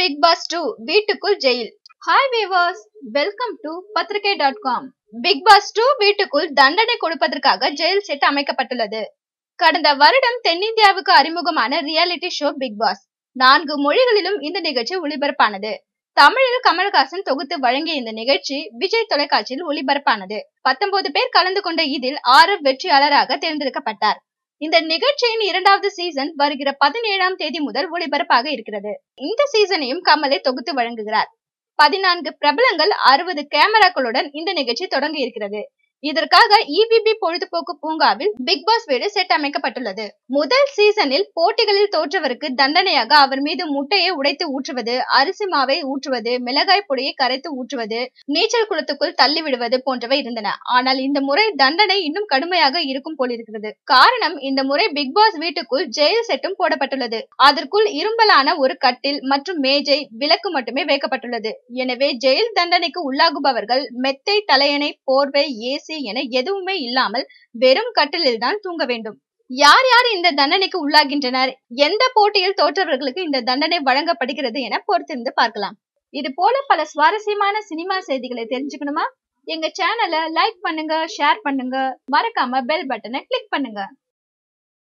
big Boss two வீட்டுக்குள் jail hi viewers welcome to Pathrikai dot com Bigg Boss two வீட்டுக்குள் தண்டனை கொடுப்பதற்காக jail set அமைக்கப்பட்டுள்ளது கடந்த வருடம் தென்னிந்தியாவுக்கு அறிமுகமான ரியாலிட்டி ஷோ பிக் பாஸ் நான்கு மொழிகளிலும் இந்த நிகழ்ச்சி ஒளிபரப்பானது தமிழில் கமல்ஹாசன் தொகுத்து வழங்கிய இந்த நிகழ்ச்சி விஜய் தொலைக்காட்சியில் ஒளிபரப்பானது பத்தொன்பது பேர் கலந்து கொண்ட இதில் ஆறு வெற்றியாளராக தேர்ந்தெடுக்கப்பட்டார் இந்த நிகழ்ச்சியின் இரண்டாவது சீசன் வருகிற பதினேழாம் தேதி முதல் ஒளிபரப்பாக இருக்கிறது இந்த சீசனையும் கமலை தொகுத்து வழங்குகிறார் பதினான்கு பிரபலங்கள் அறுபது கேமராக்களுடன் இந்த நிகழ்ச்சி தொடங்க இருக்கிறது இதற்காக இபிபி பொழுதுபோக்கு பூங்காவில் பிக் பாஸ் வீடு செட் அமைக்கப்பட்டுள்ளது முதல் சீசனில் போட்டிகளில் தோற்றவருக்கு தண்டனையாக அவர் மீது முட்டையை உடைத்து ஊற்றுவது அரிசி மாவை ஊற்றுவது மிளகாய் பொடியை கரைத்து ஊற்றுவது நீச்சல் குளத்துக்குள் தள்ளி விடுவது போன்றவை இருந்தன ஆனால் இந்த முறை தண்டனை இன்னும் கடுமையாக இருக்கும் போலிருக்கிறது காரணம் இந்த முறை பிக் பாஸ் வீட்டுக்குள் ஜெயில் செட்டும் போடப்பட்டுள்ளது அதற்குள் இரும்பலான ஒரு கட்டில் மற்றும் மேஜை விளக்கு மட்டுமே வைக்கப்பட்டுள்ளது எனவே ஜெயில் தண்டனைக்கு உள்ளாகுபவர்கள் மெத்தை தலையணை போர்வை ஏசி என எதுவுமே இல்லாமல் வெறும் கட்டிலில் தான் தூங்க வேண்டும் யார் யார் இந்த தண்டனைக்கு உள்ளாகின்றனர் எந்த போட்டியில் தோற்றவர்களுக்கு இந்த தண்டனை வழங்கப்படுகிறது என பொறுத்திருந்து பார்க்கலாம் இது போல பல சுவாரஸ்யமான சினிமா செய்திகளை தெரிஞ்சுக்கணுமா எங்க சேனலை லைக் பண்ணுங்க ஷேர் பண்ணுங்க மறக்காம பெல் பட்டனை கிளிக் பண்ணுங்க